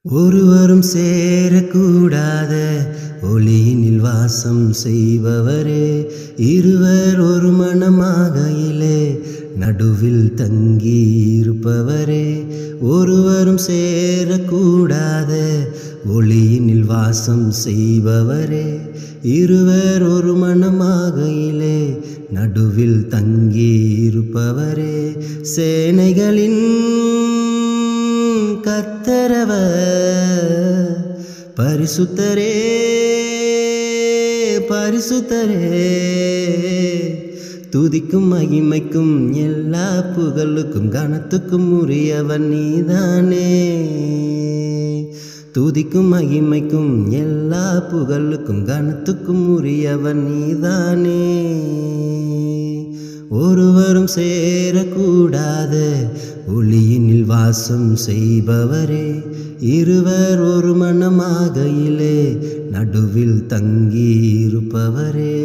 ஒருவரும் சேரக்கூடாத ஒளியினில் வாசம் செய்பவரே இருவர் ஒரு மனமாகையிலே நடுவில் தங்கி இருப்பவரே ஒருவரும் சேரக்கூடாத ஒளியினில் வாசம் செய்பவரே இருவர் ஒரு மனமாகையிலே நடுவில் தங்கி இருப்பவரே சேனைகளின் கத்தரவர் பரிசுத்தரே பரிசுத்தரே துதிக்கும் மகிமைக்கும் எல்லா புகழுக்கும் கனத்துக்கும் உரியவன் நீதானே துதிக்கும் மகிமைக்கும் எல்லா புகழுக்கும் கனத்துக்கும் உரியவன் நீதானே ஒருவரும் சேரக்கூடாத ஒளியினில் வாசம் செய்பவரே இருவர் ஒரு மனமாகையிலே நடுவில் தங்கி இருப்பவரே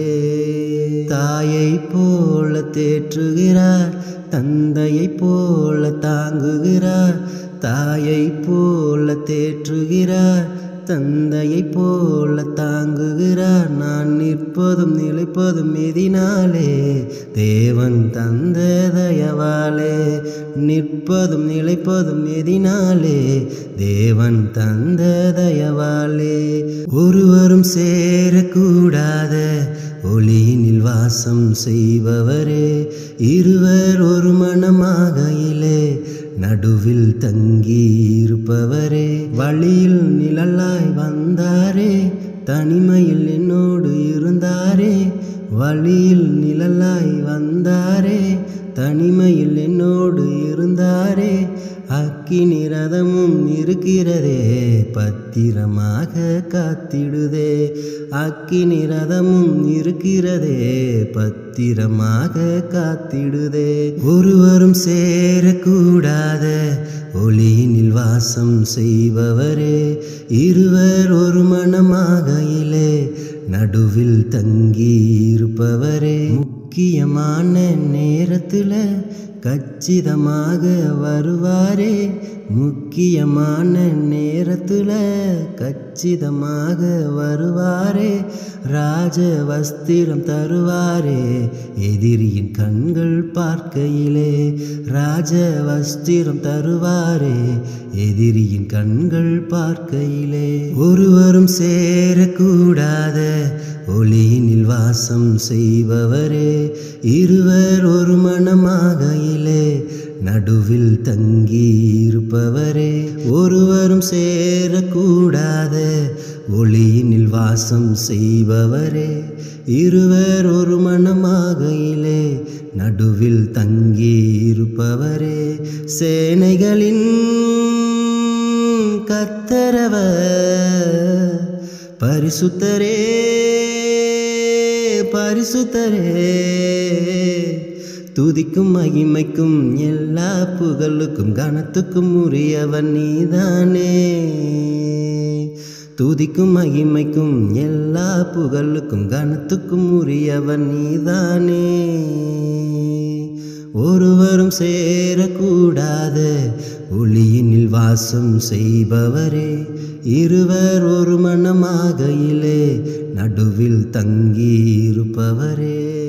தாயை போல தேற்றுகிறார் தந்தையை போல தாங்குகிறார் தாயை போல தேற்றுகிறார் தந்தையை போல தாங்குகிறார் நான் நிற்பதும் நிலைப்பதும் எதினாலே தேவன் தந்த தயவாலே நிற்பதும் நிலைப்பதும் எதினாலே தேவன் தந்த தயவாலே ஒருவரும் சேரக்கூடாத ஒளியினில் வாசம் செய்பவரே இருவர் ஒரு மனமாகையிலே நடுவில் தங்கி இருப்பவரே வழியில் நிழலாய் வந்தாரே தனிமையில் என்னோடு இருந்தாரே வழியில் நிழலாய் வந்தாரே தனிமையில் என்னோடு இருந்தாரே அக்கினி ரதமும் இருக்கிறதே பத்திரமாக காத்திடுதே அக்கினி ரதமும் இருக்கிறதே பத்திரமாக காத்திடுதே ஒருவரும் சேரக்கூடாத ஒளியினில் வாசம் செய்பவரே இருவர் ஒரு மனமாகையிலே நடுவில் தங்கி இருப்பவரே முக்கியமான நேரத்தில் கச்சிதமாக வருவாரே முக்கியமான நேரத்தில் கச்சிதமாக வருவாரே ராஜ வஸ்திரம் தருவாரே எதிரியின் கண்கள் பார்க்கையிலே ராஜ வஸ்திரம் தருவாரே எதிரியின் கண்கள் பார்க்கையிலே ஒருவரும் சேரக்கூடாத ஒளியினில் வாசம் செய்பவரே இருவர் ஒரு மனமாகையிலே நடுவில் தங்கி இருப்பவரே ஒருவரும் சேரக்கூடாத ஒளியினில் வாசம் செய்பவரே இருவர் ஒரு மனமாகையிலே நடுவில் தங்கி இருப்பவரே சேனைகளின் கத்தரவர் பரிசுத்தரே பரிசுத்தரே துதிக்கும் மகிமைக்கும் எல்லா புகழுக்கும் கனத்துக்கும் உரியவன் நீதானே துதிக்கும் மகிமைக்கும் எல்லா புகழுக்கும் கனத்துக்கும் உரியவன் நீதானே ஒருவரும் சேரக்கூடாத ஒளியினில் வாசம் செய்பவரே இருவர் ஒரு மனமாகையிலே நடுவில் தங்கி இருப்பவரே